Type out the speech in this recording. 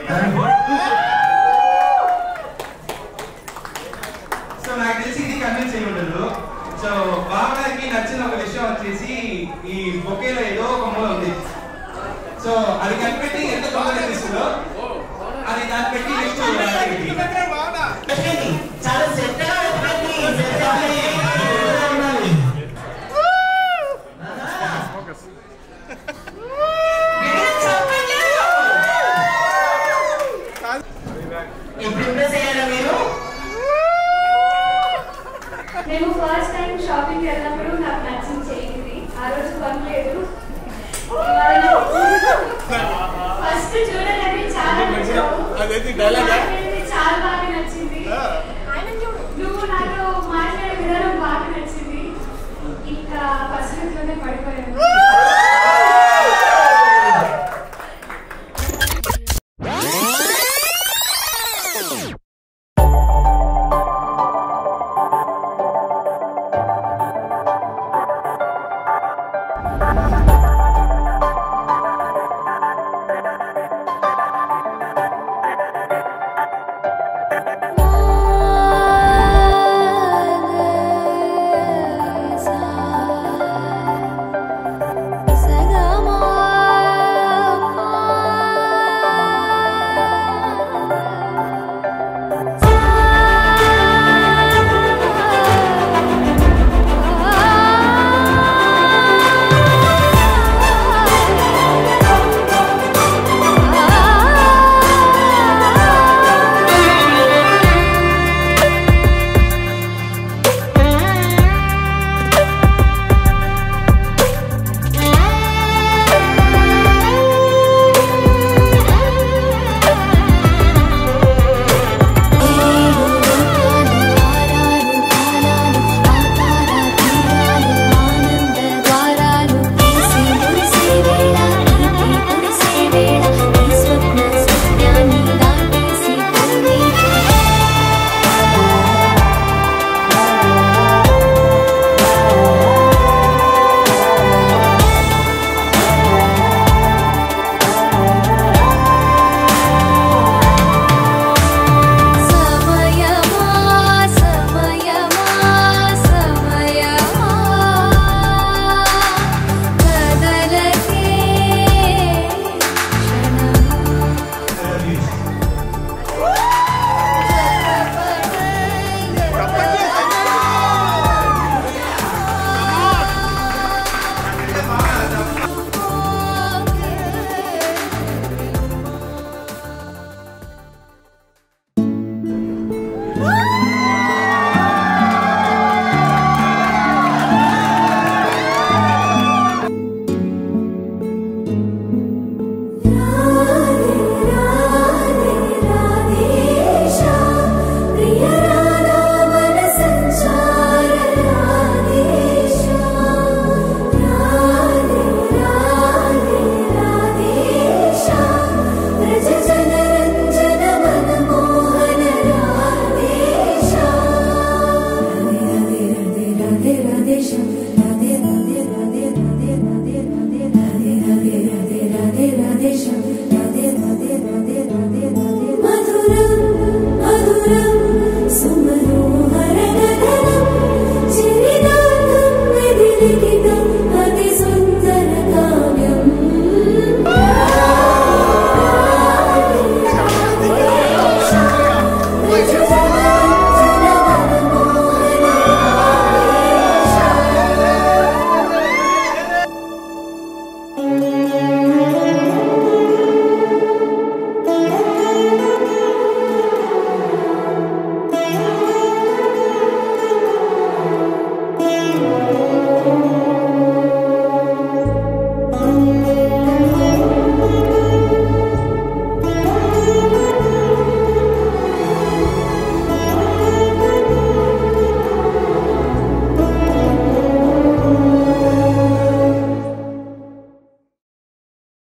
So నాకు తెలిసి ఇది కన్విన్స్ అయి ఉండదు సో బాబాకి నచ్చిన ఒక విషయం వచ్చేసి ఈ బొకేలో ఏదో ఒక మూల ఉంది సో అది కనిపెట్టి ఎంత బాగా కనిపిస్తుందో అది దాన్ని పెట్టి నెక్స్ట్ పెట్టండి. చాలా శ్రద్ధగా పెట్టండి. శ్రద్ధగా ఉండాలి. గట్టిగా చెప్పండి. ఎప్పుడు ఇంప్రెస్ అయ్యారా మీరు మేము ఫస్ట్ టైం షాపింగ్ వెళ్ళినప్పుడు నాకు నచ్చింది చేయింది ఆ రోజు కొనలేదు ఫస్ట్ చూడగానే చాలా నచ్చావు అదేంటి dialogue ఆ? మాట్లాడేది చాలా బాగా నచ్చింది నువ్వు నాతో మాట్లాడే విధానం బాగా నచ్చింది ఇంకా ఫస్ట్ లోనే పడిపోయాను